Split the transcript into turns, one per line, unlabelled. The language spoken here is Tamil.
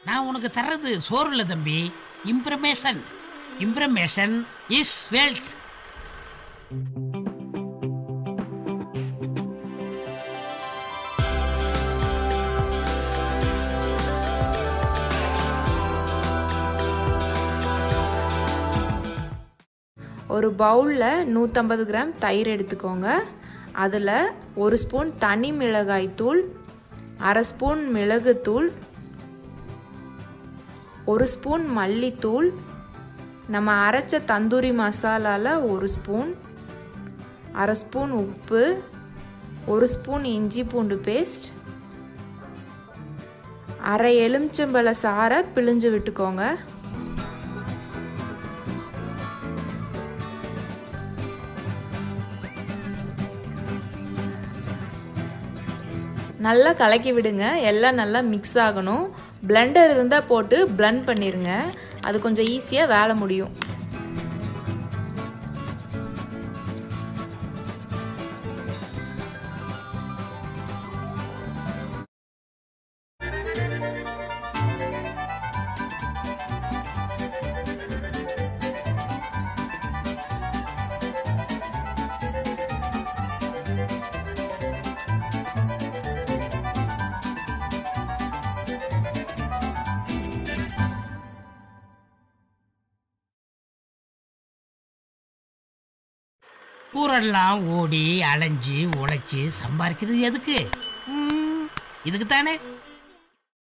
நான் உனக்கு தர்றது சோறு இல்லை தம்பி இம்ப்ரமேஷன் இம்ப்ரமேஷன் இஸ் வெல்த்
ஒரு பவுலில் நூற்றம்பது கிராம் தயிர் எடுத்துக்கோங்க அதில் ஒரு ஸ்பூன் தனி மிளகாய் தூள் அரை ஸ்பூன் மிளகுத்தூள் ஒரு ஸ்பூன் மல்லித்தூள் நம்ம அரைச்ச தந்தூரி மசாலாவில் ஒரு ஸ்பூன் அரை ஸ்பூன் உப்பு ஒரு ஸ்பூன் இஞ்சி பூண்டு பேஸ்ட் அரை எலுமிச்சம்பழ சாறை பிழிஞ்சு விட்டுக்கோங்க நல்லா கலக்கி விடுங்க எல்லாம் நல்லா மிக்ஸ் ஆகணும் பிளெண்டர் இருந்தால் போட்டு பிளெண்ட் பண்ணிடுங்க அது கொஞ்சம் ஈஸியாக வேலை முடியும்
ஊரெல்லாம் ஓடி அலைஞ்சு உழைச்சி சம்பாதிக்கிறது எதுக்கு ம், இதுக்கு தானே